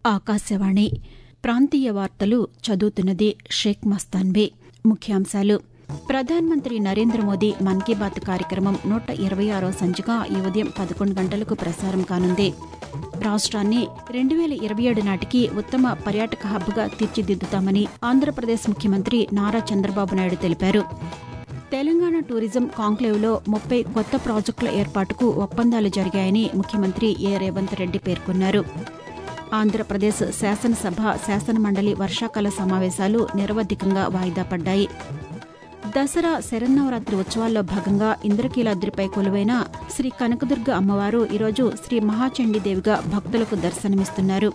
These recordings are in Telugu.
ఆకాశవాణి ప్రాంతీయ వార్తలు చదువుతున్నది షేక్ మస్తాన్బీ ముఖ్యాంశాలు ప్రధానమంత్రి నరేంద్ర మోదీ మన్ కీ బాత్ కార్యక్రమం నూట ఇరవై ఆరో సంచిక ఈ ఉదయం పదకొండు గంటలకు ప్రసారం కానుంది రాష్ట్రాన్ని రెండు వేల ఇరవై ఏడు నాటికి ఉత్తమ పర్యాటక హబ్గా తీర్చిదిద్దుతామని ఆంధ్రప్రదేశ్ ముఖ్యమంత్రి నారా చంద్రబాబు నాయుడు తెలిపారు తెలంగాణ టూరిజం కాంక్లేవ్లో ముప్పై కొత్త ప్రాజెక్టుల ఏర్పాటుకు ఒప్పందాలు జరిగాయని ముఖ్యమంత్రి ఏ రేవంత్ రెడ్డి పేర్కొన్నారు ఆంధ్రప్రదేశ్ శాసనసభ శాసనమండలి వర్షాకాల సమావేశాలు నిరవధికంగా వాయిదా పడ్డాయి దసరా శరన్నవరాత్రి ఉత్సవాల్లో భాగంగా ఇంద్రకీలాద్రిపై కొలువైన శ్రీ కనకదుర్గ అమ్మవారు ఈరోజు శ్రీ మహాచండీదేవిగా భక్తులకు దర్శనమిస్తున్నారు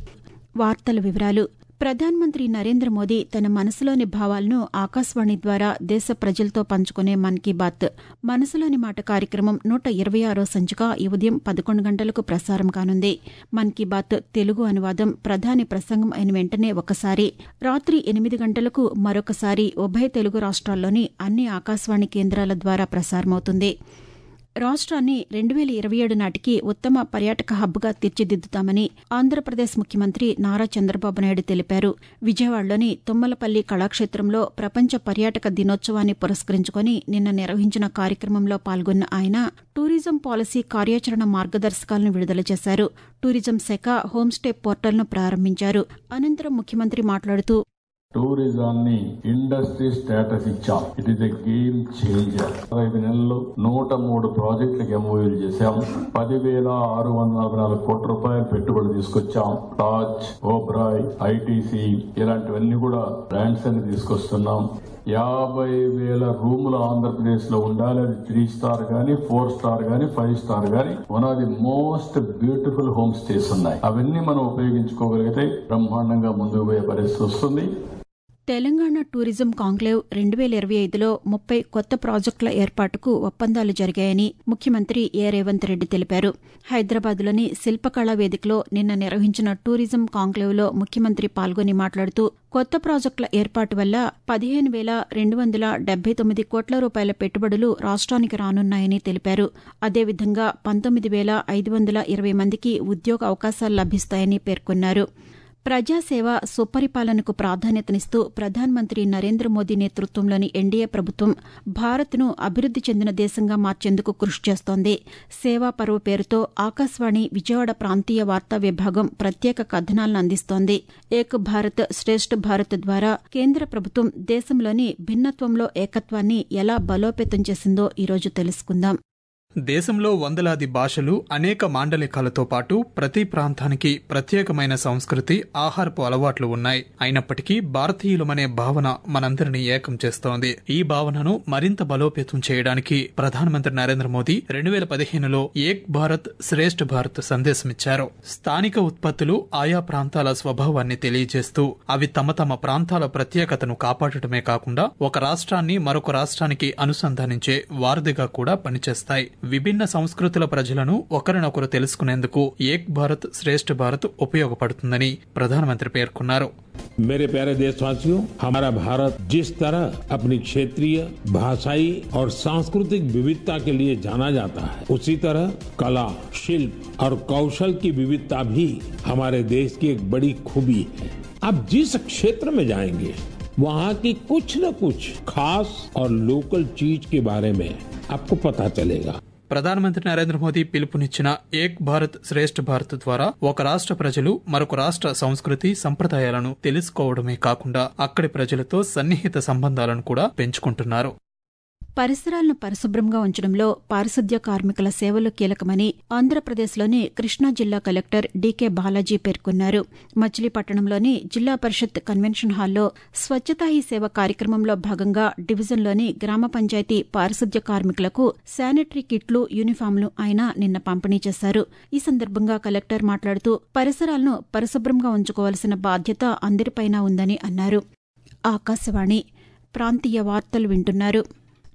వార్తల వివరాలు ప్రధానమంత్రి నరేంద్ర మోదీ తన మనసులోని భావాలను ఆకాశవాణి ద్వారా దేశ ప్రజలతో పంచుకునే మన్ కీ బాత్ మనసులోని మాట కార్యక్రమం నూట ఇరవై ఆరో సంచిక ఈ ఉదయం పదకొండు గంటలకు ప్రసారం కానుంది మన్ కీ బాత్ తెలుగు అనువాదం ప్రధాని ప్రసంగం అయిన వెంటనే ఒకసారి రాత్రి ఎనిమిది గంటలకు మరొకసారి ఉభయ తెలుగు రాష్ట్రాల్లోని అన్ని ఆకాశవాణి కేంద్రాల ద్వారా ప్రసారమవుతుంది రాష్ట్రాన్ని రెండు వేల ఇరవై ఏడు నాటికి ఉత్తమ పర్యాటక హబ్గా తీర్చిదిద్దుతామని ఆంధ్రప్రదేశ్ ముఖ్యమంత్రి నారా చంద్రబాబు నాయుడు తెలిపారు విజయవాడలోని తుమ్మలపల్లి కళాక్షేత్రంలో ప్రపంచ పర్యాటక దినోత్సవాన్ని పురస్కరించుకుని నిన్న నిర్వహించిన కార్యక్రమంలో పాల్గొన్న ఆయన టూరిజం పాలసీ కార్యాచరణ మార్గదర్శకాలను విడుదల చేశారు టూరిజం శాఖ హోంస్టే పోర్టల్ను ప్రారంభించారు అనంతరం ముఖ్యమంత్రి మాట్లాడుతూ టూరిజాన్ని ఇండస్ట్రీ స్టేటస్ ఇచ్చాం it is a game changer ఐదు నెలల్లో నూట మూడు ప్రాజెక్టులకు ఎంఓయూలు చేశాం పదివేల ఆరు వందల నలభై నాలుగు కోట్ల రూపాయలు పెట్టుబడి తీసుకొచ్చాం తాజ్ ఓబ్రాయ్ ఐటీసీ ఇలాంటివన్నీ కూడా బ్రాండ్స్ అన్ని తీసుకొస్తున్నాం యాభై వేల రూములు ఆంధ్రప్రదేశ్ లో ఉండాలి అది త్రీ స్టార్ గానీ ఫోర్ స్టార్ గానీ ఫైవ్ స్టార్ గానీ one of the most beautiful home stays ఉన్నాయి అవన్నీ మనం ఉపయోగించుకోగలిగితే బ్రహ్మాండంగా ముందుకు పోయే పరిస్థితి వస్తుంది తెలంగాణ టూరిజం కాంక్లేవ్ రెండు వేల ఇరవై ఐదులో ముప్పై కొత్త ప్రాజెక్టుల ఏర్పాటుకు ఒప్పందాలు జరిగాయని ముఖ్యమంత్రి ఏ రేవంత్ రెడ్డి తెలిపారు హైదరాబాద్లోని శిల్పకళా వేదికలో నిన్న నిర్వహించిన టూరిజం కాంక్లేవ్లో ముఖ్యమంత్రి పాల్గొని మాట్లాడుతూ కొత్త ప్రాజెక్టుల ఏర్పాటు వల్ల పదిహేను వేల రెండు వందల డెబ్బై తొమ్మిది కోట్ల రూపాయల పెట్టుబడులు రాష్ట్రానికి రానున్నాయని తెలిపారు అదేవిధంగా పంతొమ్మిది వేల ఐదు వందల ఇరవై మందికి ఉద్యోగ అవకాశాలు లభిస్తాయని పేర్కొన్నారు ప్రజాసేవ సుపరిపాలనకు ప్రాధాన్యతనిస్తూ ప్రధానమంత్రి నరేంద్ర మోదీ నేతృత్వంలోని ఎన్డీఏ ప్రభుత్వం భారత్ను అభివృద్ది చెందిన దేశంగా మార్చేందుకు కృషి చేస్తోంది సేవా పరువు పేరుతో ఆకాశవాణి విజయవాడ ప్రాంతీయ వార్తా విభాగం ప్రత్యేక కథనాలను అందిస్తోంది ఏక్ భారత్ శ్రేష్ఠ భారత్ ద్వారా కేంద్ర ప్రభుత్వం దేశంలోని భిన్నత్వంలో ఏకత్వాన్ని ఎలా బలోపేతం చేసిందో ఈరోజు తెలుసుకుందాం దేశంలో వందలాది భాషలు అనేక మాండలికాలతో పాటు ప్రతి ప్రాంతానికి ప్రత్యేకమైన సంస్కృతి ఆహారపు అలవాట్లు ఉన్నాయి అయినప్పటికీ భారతీయులమనే భావన మనందరినీ ఏకం చేస్తోంది ఈ భావనను మరింత బలోపేతం చేయడానికి ప్రధానమంత్రి నరేంద్ర మోదీ రెండు వేల పదిహేనులో ఏక్ భారత్ శ్రేష్ఠ భారత్ సందేశమిచ్చారు స్థానిక ఉత్పత్తులు ఆయా ప్రాంతాల స్వభావాన్ని తెలియజేస్తూ అవి తమ తమ ప్రాంతాల ప్రత్యేకతను కాపాడటమే కాకుండా ఒక రాష్ట్రాన్ని మరొక రాష్ట్రానికి అనుసంధానించే వారధిగా కూడా పనిచేస్తాయి విభిన్న సంస్కృతుల ప్రజలను ఒకరినొకరు తెలుసుకునేందుకు ఏక్ భారత్ శ్రేష్ఠ భారత్ ఉపయోగపడుతుందని ప్రధానమంత్రి పేర్కొన్నారు मेरे प्यारे देशवासियों हमारा भारत जिस तरह अपनी क्षेत्रीय भाषाई और सांस्कृतिक विविधता के लिए जाना जाता है उसी तरह कला शिल्प और कौशल की विविधता भी हमारे देश की एक बड़ी खूबी है आप जिस क्षेत्र में जाएंगे वहाँ की कुछ न कुछ खास और लोकल चीज के बारे में आपको पता चलेगा ప్రధానమంత్రి నరేంద్ర మోదీ పిలుపునిచ్చిన ఏక్ భారత్ శ్రేష్ఠ భారత్ ద్వారా ఒక రాష్ట్ర ప్రజలు మరొక రాష్ట్ర సంస్కృతి సంప్రదాయాలను తెలుసుకోవడమే కాకుండా అక్కడి ప్రజలతో సన్నిహిత సంబంధాలను కూడా పెంచుకుంటున్నారు పరిసరాలను పరిశుభ్రంగా ఉంచడంలో పారిశుద్ధ్య కార్మికుల సేవలు కీలకమని ఆంధ్రప్రదేశ్లోని కృష్ణా జిల్లా కలెక్టర్ డీకే బాలాజీ పేర్కొన్నారు మచిలీపట్నంలోని జిల్లా పరిషత్ కన్వెన్షన్ హాల్లో స్వచ్ఛతా హీ సేవ కార్యక్రమంలో భాగంగా డివిజన్లోని గ్రామ పంచాయతీ పారిశుద్ధ్య కార్మికులకు శానిటరీ కిట్లు యూనిఫామ్లు ఆయన నిన్న పంపిణీ చేశారు ఈ సందర్భంగా కలెక్టర్ మాట్లాడుతూ పరిసరాలను పరిశుభ్రంగా ఉంచుకోవాల్సిన బాధ్యత అందరిపైన ఉందని అన్నారు ఆకాశవాణి ప్రాంతీయ వార్తలు వింటున్నారు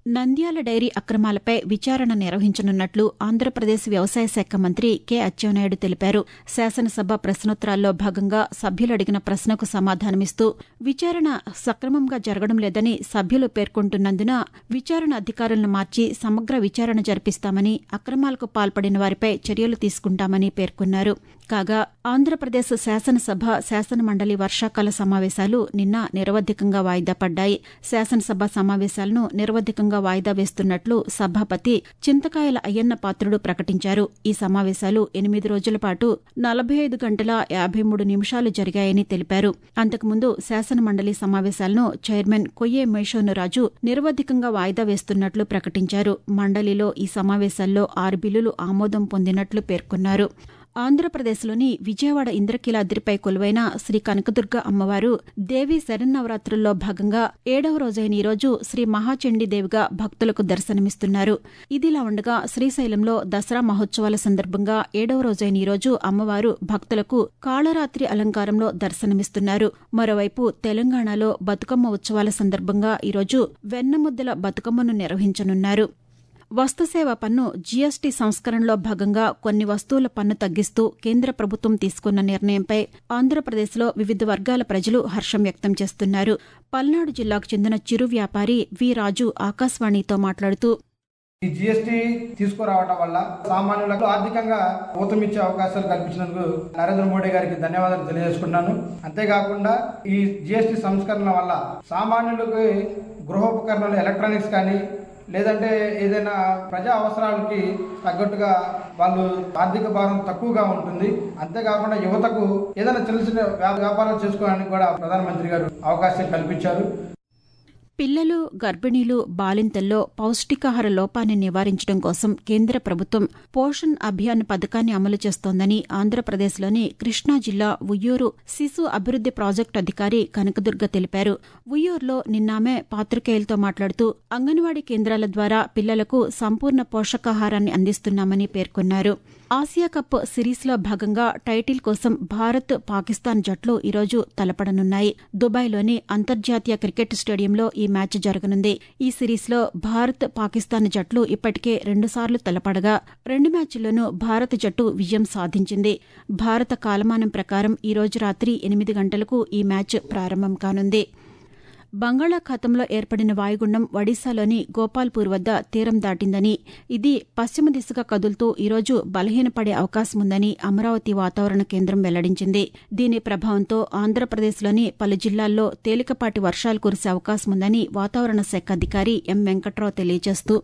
నంద్యాల డైరీ అక్రమాలపై విచారణ నిర్వహించనున్నట్లు ఆంధ్రప్రదేశ్ వ్యవసాయ శాఖ మంత్రి కె అచ్చెన్నాయుడు తెలిపారు శాసనసభ ప్రశ్నోత్తరాల్లో భాగంగా సభ్యులు అడిగిన ప్రశ్నకు సమాధానమిస్తూ విచారణ సక్రమంగా జరగడం లేదని సభ్యులు పేర్కొంటున్నందున విచారణ అధికారులను మార్చి సమగ్ర విచారణ జరిపిస్తామని అక్రమాలకు పాల్పడిన వారిపై చర్యలు తీసుకుంటామని పేర్కొన్నారు కాగా ఆంధ్రప్రదేశ్ శాసనసభ శాసనమండలి వర్షాకాల సమావేశాలు నిన్న నిరవధికంగా వాయిదా పడ్డాయి శాసనసభ సమావేశాలను నిరవధికంగా వాయిదా వేస్తున్నట్లు సభాపతి చింతకాయల అయ్యన్న పాత్రుడు ప్రకటించారు ఈ సమావేశాలు ఎనిమిది రోజుల పాటు నలభై ఐదు గంటల యాభై మూడు నిమిషాలు జరిగాయని తెలిపారు అంతకుముందు శాసనమండలి సమావేశాలను చైర్మన్ కొయ్యే మేషోనురాజు నిరవధికంగా వాయిదా వేస్తున్నట్లు ప్రకటించారు మండలిలో ఈ సమావేశాల్లో ఆరు బిల్లులు ఆమోదం పొందినట్లు పేర్కొన్నారు ఆంధ్రప్రదేశ్లోని విజయవాడ ఇంద్రకీలాద్రిపై కొలువైన శ్రీ కనకదుర్గ అమ్మవారు దేవి శరన్నవరాత్రుల్లో భాగంగా ఏడవ రోజైన ఈ రోజు శ్రీ మహాచండీదేవిగా భక్తులకు దర్శనమిస్తున్నారు ఇదిలా ఉండగా శ్రీశైలంలో దసరా మహోత్సవాల సందర్భంగా ఏడవ రోజైన ఈ రోజు అమ్మవారు భక్తులకు కాళరాత్రి అలంకారంలో దర్శనమిస్తున్నారు మరోవైపు తెలంగాణలో బతుకమ్మ ఉత్సవాల సందర్భంగా ఈరోజు వెన్నముద్దల బతుకమ్మను నిర్వహించనున్నారు వస్తుసేవ పన్ను జీఎస్టీ సంస్కరణలో భాగంగా కొన్ని వస్తువుల పన్ను తగ్గిస్తూ కేంద్ర ప్రభుత్వం తీసుకున్న నిర్ణయంపై ఆంధ్రప్రదేశ్లో వివిధ వర్గాల ప్రజలు హర్షం వ్యక్తం చేస్తున్నారు పల్నాడు జిల్లాకు చెందిన చిరు వ్యాపారి వి రాజు ఆకాశవాణితో మాట్లాడుతూ ఈ జిఎస్టీ తీసుకురావడం వల్ల సామాన్యులకు ఆర్థికంగా ఊతమిచ్చే అవకాశాలు కల్పించినందుకు నరేంద్ర మోడీ గారికి ధన్యవాదాలు తెలియజేసుకున్నాను అంతేకాకుండా ఈ జిఎస్టీ సంస్కరణ వల్ల సామాన్యులకు గృహోపకరణాలు ఎలక్ట్రానిక్స్ కానీ లేదంటే ఏదైనా ప్రజా అవసరాలకి తగ్గట్టుగా వాళ్ళు ఆర్థిక భారం తక్కువగా ఉంటుంది అంతేకాకుండా యువతకు ఏదైనా చిన్న చిన్న వ్యా- వ్యాపారాలు చేసుకోవడానికి కూడా ప్రధానమంత్రి గారు అవకాశం కల్పించారు పిల్లలు గర్భిణీలు బాలింతల్లో పౌష్టికాహార లోపాన్ని నివారించడం కోసం కేంద్ర ప్రభుత్వం పోషణ్ అభియాన్ పథకాన్ని అమలు చేస్తోందని ఆంధ్రప్రదేశ్లోని కృష్ణా జిల్లా ఉయ్యూరు శిశు అభివృద్ది ప్రాజెక్టు అధికారి కనకదుర్గ తెలిపారు ఉయ్యూరులో నిన్నామె పాత్రికేయులతో మాట్లాడుతూ అంగన్వాడీ కేంద్రాల ద్వారా పిల్లలకు సంపూర్ణ పోషకాహారాన్ని అందిస్తున్నామని పేర్కొన్నారు ఆసియా కప్ సిరీస్లో భాగంగా టైటిల్ కోసం భారత్ పాకిస్తాన్ జట్లు ఈరోజు తలపడనున్నాయి దుబాయ్లోని అంతర్జాతీయ క్రికెట్ స్టేడియంలో ఈ మ్యాచ్ జరగనుంది ఈ సిరీస్లో భారత్ పాకిస్తాన్ జట్లు ఇప్పటికే రెండుసార్లు తలపడగా రెండు మ్యాచ్ల్లోనూ భారత జట్టు విజయం సాధించింది భారత కాలమానం ప్రకారం ఈ రోజు రాత్రి ఎనిమిది గంటలకు ఈ మ్యాచ్ ప్రారంభం కానుంది బంగాళాఖాతంలో ఏర్పడిన వాయుగుండం ఒడిశాలోని గోపాల్పూర్ వద్ద తీరం దాటిందని ఇది పశ్చిమ దిశగా కదులుతూ ఈరోజు బలహీనపడే అవకాశముందని అమరావతి వాతావరణ కేంద్రం వెల్లడించింది దీని ప్రభావంతో ఆంధ్రప్రదేశ్లోని పలు జిల్లాల్లో తేలికపాటి వర్షాలు కురిసే అవకాశముందని వాతావరణ శాఖ అధికారి ఎం వెంకట్రావు తెలియజేస్తూ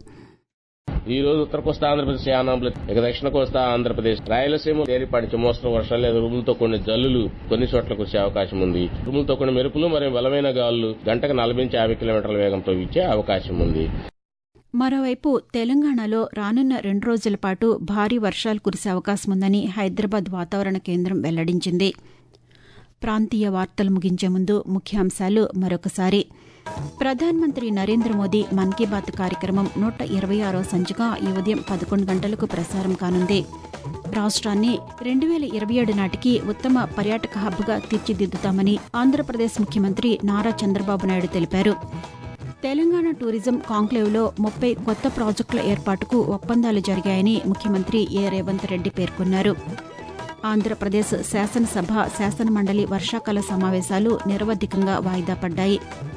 ఈ రోజు ఉత్తర కోస్తా ఆంధ్రప్రదేశ్ యానాంలో ఇక దక్షిణ కోస్తా ఆంధ్రప్రదేశ్ రాయలసీమ తేలిపాటి నుంచి మోస్తరు వర్షాలు లేదా ఉరుములతో కొన్ని జల్లులు కొన్ని చోట్ల కురిసే అవకాశం ఉంది ఉరుములతో కొన్ని మెరుపులు మరియు బలమైన గాలులు గంటకు నలభై నుంచి యాభై కిలోమీటర్ల వేగంతో వీచే అవకాశం ఉంది మరోవైపు తెలంగాణలో రానున్న రెండు రోజుల పాటు భారీ వర్షాలు కురిసే అవకాశముందని హైదరాబాద్ వాతావరణ కేంద్రం వెల్లడించింది ప్రాంతీయ వార్తలు ముగించే ముందు ముఖ్యాంశాలు మరొకసారి ప్రధానమంత్రి నరేంద్ర మోదీ మన్ కీ బాత్ కార్యక్రమం నూట ఇరవై ఆరో సంచిక ఈ ఉదయం పదకొండు గంటలకు ప్రసారం కానుంది రాష్ట్రాన్ని రెండు వేల ఇరవై ఏడు నాటికి ఉత్తమ పర్యాటక హబ్గా తీర్చిదిద్దుతామని ఆంధ్రప్రదేశ్ ముఖ్యమంత్రి నారా చంద్రబాబు నాయుడు తెలిపారు తెలంగాణ టూరిజం కాంక్లేవ్లో ముప్పై కొత్త ప్రాజెక్టుల ఏర్పాటుకు ఒప్పందాలు జరిగాయని ముఖ్యమంత్రి ఏ రేవంత్ రెడ్డి పేర్కొన్నారు ఆంధ్రప్రదేశ్ శాసనసభ శాసనమండలి వర్షాకాల సమావేశాలు నిరవధికంగా వాయిదా పడ్డాయి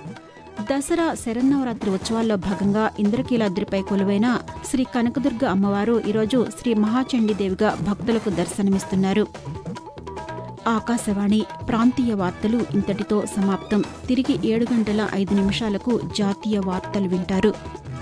దసరా శరన్నవరాత్రి ఉత్సవాల్లో భాగంగా ఇంద్రకీలాద్రిపై కొలువైన శ్రీ కనకదుర్గ అమ్మవారు ఈరోజు శ్రీ మహాచండీదేవిగా భక్తులకు దర్శనమిస్తున్నారు ఆకాశవాణి ప్రాంతీయ వార్తలు ఇంతటితో సమాప్తం తిరిగి ఏడు గంటల ఐదు నిమిషాలకు జాతీయ వార్తలు వింటారు